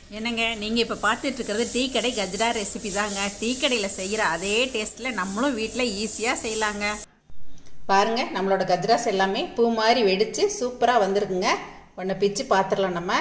என்னங்க நீங்கள் இப்போ பார்த்துட்டு இருக்கிறது டீ கடை கஜ்ரா ரெசிபி தாங்க டீ கடையில் செய்கிற அதே டேஸ்ட்டில் நம்மளும் வீட்டில் ஈஸியாக செய்யலாங்க பாருங்க நம்மளோட கஜ்ராஸ் எல்லாமே பூ மாதிரி வெடித்து சூப்பராக வந்திருக்குங்க ஒன்றை பிச்சு பார்த்துடலாம் நம்ம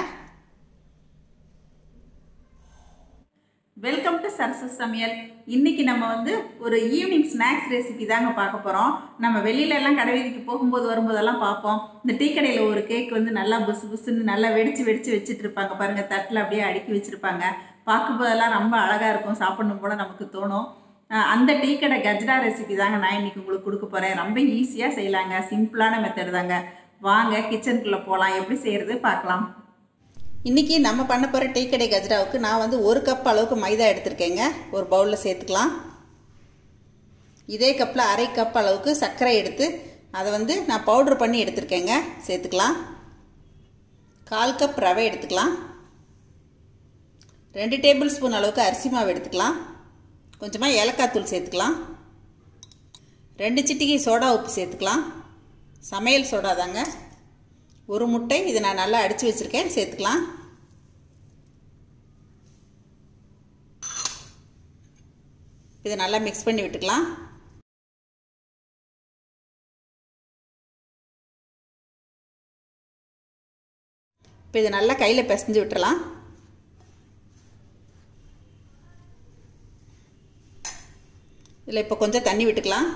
வெல்கம் டு சரசு சமையல் இன்னைக்கு நம்ம வந்து ஒரு ஈவினிங் ஸ்நாக்ஸ் ரெசிபி தாங்க பார்க்க போகிறோம் நம்ம வெளியில எல்லாம் கடை வீதிக்கு போகும்போது வரும்போதெல்லாம் பார்ப்போம் இந்த டீ கடையில் ஒரு கேக் வந்து நல்லா புசு புசுன்னு நல்லா வெடிச்சு வெடிச்சு வச்சுட்டு இருப்பாங்க பாருங்க தட்டில் அப்படியே அடுக்கி வச்சிருப்பாங்க பார்க்கும்போதெல்லாம் ரொம்ப அழகாக இருக்கும் சாப்பிடணும் போல நமக்கு தோணும் அஹ் அந்த டீ கடை கஜ்ரா ரெசிபி தாங்க நான் இன்னைக்கு உங்களுக்கு கொடுக்க போகிறேன் ரொம்ப ஈஸியாக செய்யலாங்க சிம்பிளான மெத்தட் தாங்க வாங்க கிச்சனுக்குள்ளே போகலாம் எப்படி செய்கிறது பார்க்கலாம் இன்றைக்கி நம்ம பண்ண போகிற டீ கடை கஜ்ராவுக்கு நான் வந்து ஒரு கப் அளவுக்கு மைதா எடுத்திருக்கேங்க ஒரு பவுலில் சேர்த்துக்கலாம் இதே கப்பில் அரை கப் அளவுக்கு சர்க்கரை எடுத்து அதை வந்து நான் பவுட்ரு பண்ணி எடுத்திருக்கேங்க சேர்த்துக்கலாம் கால் கப் ரவை எடுத்துக்கலாம் ரெண்டு டேபிள் ஸ்பூன் அளவுக்கு அரிசி மாவு எடுத்துக்கலாம் கொஞ்சமாக ஏலக்காய் தூள் சேர்த்துக்கலாம் ரெண்டு சிட்டிகை சோடா உப்பு சேர்த்துக்கலாம் சமையல் சோடா தாங்க ஒரு முட்டை இதை நான் நல்லா அடித்து வச்சுருக்கேன் சேர்த்துக்கலாம் இதை நல்லா மிக்ஸ் பண்ணி விட்டுக்கலாம் இப்போ இதை நல்லா கையில் பிசைஞ்சு விட்டுறலாம் இதில் இப்போ கொஞ்சம் தண்ணி விட்டுக்கலாம்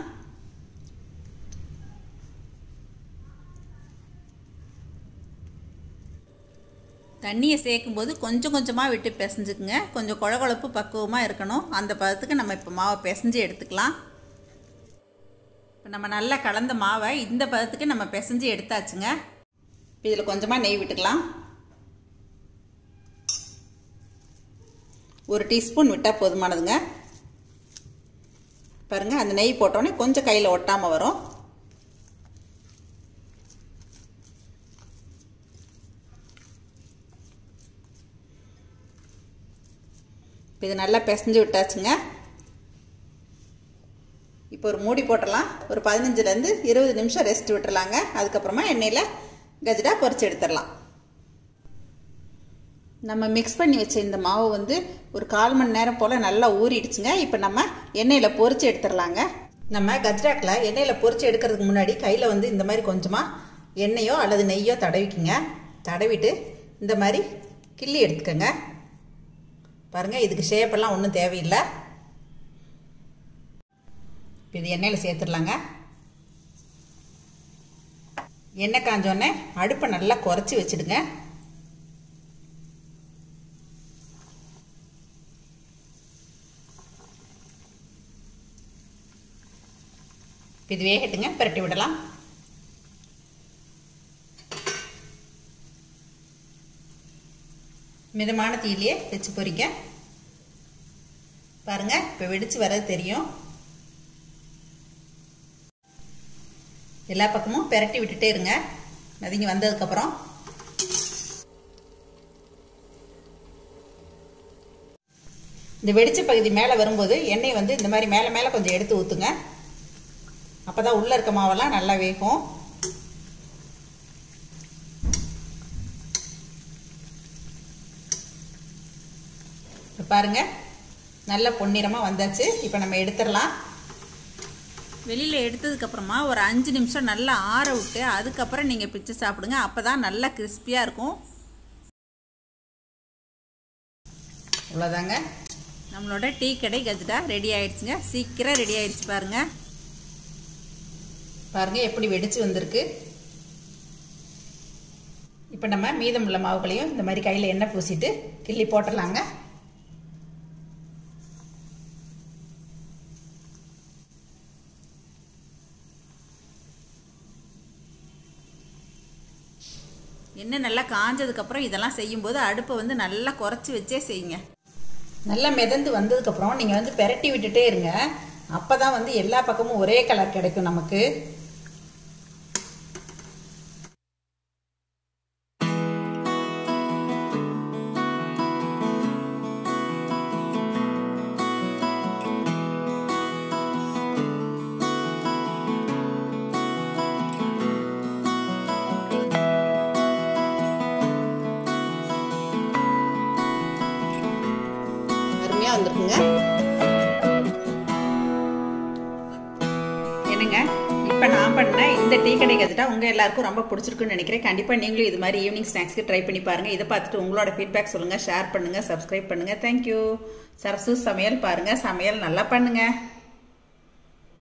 தண்ணியை சேர்க்கும்போது கொஞ்சம் கொஞ்சமாக விட்டு பிசைஞ்சுக்குங்க கொஞ்சம் குழகுழப்பு பக்குவமாக இருக்கணும் அந்த பதத்துக்கு நம்ம இப்போ மாவை பிசைஞ்சு எடுத்துக்கலாம் இப்போ நம்ம நல்லா கலந்த மாவை இந்த பதத்துக்கு நம்ம பிசைஞ்சு எடுத்தாச்சுங்க இப்போ இதில் கொஞ்சமாக நெய் விட்டுக்கலாம் ஒரு டீஸ்பூன் விட்டால் போதுமானதுங்க பாருங்கள் அந்த நெய் போட்டோன்னே கொஞ்சம் கையில் ஒட்டாமல் வரும் இப்போ இது நல்லா பிசைஞ்சு விட்டாச்சுங்க இப்போ ஒரு மூடி போட்டலாம் ஒரு பதினஞ்சுலேருந்து இருபது நிமிஷம் ரெஸ்ட் விட்டுறலாங்க அதுக்கப்புறமா எண்ணெயில் கஜ்டா பொரிச்சு எடுத்துடலாம் நம்ம மிக்ஸ் பண்ணி வச்ச இந்த மாவு வந்து ஒரு கால் மணி நேரம் போல் நல்லா ஊறிடுச்சுங்க இப்போ நம்ம எண்ணெயில் பொரிச்சு எடுத்துடலாங்க நம்ம கஜ்ராக்கில் எண்ணெயில் பொரிச்சு எடுக்கிறதுக்கு முன்னாடி கையில் வந்து இந்த மாதிரி கொஞ்சமாக எண்ணெயோ அல்லது நெய்யோ தடவிக்குங்க தடவிட்டு இந்த மாதிரி கிள்ளி எடுத்துக்கோங்க பாருங்கள் இதுக்கு ஷேப்பெல்லாம் ஒன்றும் தேவையில்லை இப்போ இது எண்ணெயில் சேர்த்துடலாங்க எண்ணெய் காஞ்சோடனே அடுப்பை நல்லா குறைச்சி வச்சுடுங்க இது வேகட்டுங்க பிரட்டி விடலாம் மிதமான தீயிலேயே வச்சு பொறிக்க பாருங்க இப்போ வெடிச்சு வர்றது தெரியும் எல்லா பக்கமும் பெரட்டி விட்டுட்டே இருங்க நதிங்க வந்ததுக்கப்புறம் இந்த வெடிச்ச பகுதி மேலே வரும்போது எண்ணெய் வந்து இந்த மாதிரி மேலே மேலே கொஞ்சம் எடுத்து ஊற்றுங்க அப்போ தான் உள்ளே இருக்க மாவெல்லாம் நல்லா வேகும் பாருங்க நல்ல பொன்னிறமாக வந்தாச்சு இப்போ நம்ம எடுத்துடலாம் வெளியில் எடுத்ததுக்கப்புறமா ஒரு அஞ்சு நிமிஷம் நல்லா ஆற விட்டு அதுக்கப்புறம் நீங்கள் பிச்சு சாப்பிடுங்க அப்போ தான் நல்லா கிறிஸ்பியாக இருக்கும் அவ்வளோதாங்க நம்மளோட டீ கடை கஜ்டா ரெடி ஆயிடுச்சுங்க சீக்கிரம் ரெடி ஆயிடுச்சு பாருங்க பாருங்க எப்படி வெடிச்சு வந்திருக்கு இப்போ நம்ம மீதமுள்ள மாவுகளையும் இந்த மாதிரி கையில் எண்ணெய் பூசிட்டு கிள்ளி போட்டுடலாங்க எண்ணெய் நல்லா காஞ்சதுக்கப்புறம் இதெல்லாம் செய்யும்போது அடுப்பை வந்து நல்லா குறைச்சி வச்சே செய்யுங்க நல்லா மிதந்து வந்ததுக்கப்புறம் நீங்கள் வந்து பெரட்டி விட்டுட்டே இருங்க அப்போ தான் வந்து எல்லா பக்கமும் ஒரே கலர் கிடைக்கும் நமக்கு வந்திருக்குங்க என்னங்க இப்போ நான் பண்ண இந்த டீ கடை கற்றுட்டா உங்கள் எல்லாருக்கும் ரொம்ப பிடிச்சிருக்குன்னு நினைக்கிறேன் கண்டிப்பாக நீங்களும் இது மாதிரி ஈவினிங் ஸ்நாக்ஸ்க்கு ட்ரை பண்ணி பாருங்கள் இதை பார்த்துட்டு உங்களோட ஃபீட்பேக் சொல்லுங்கள் ஷேர் பண்ணுங்கள் சப்ஸ்கிரைப் பண்ணுங்கள் தேங்க்யூ சரசு சமையல் பாருங்கள் சமையல் நல்லா பண்ணுங்கள்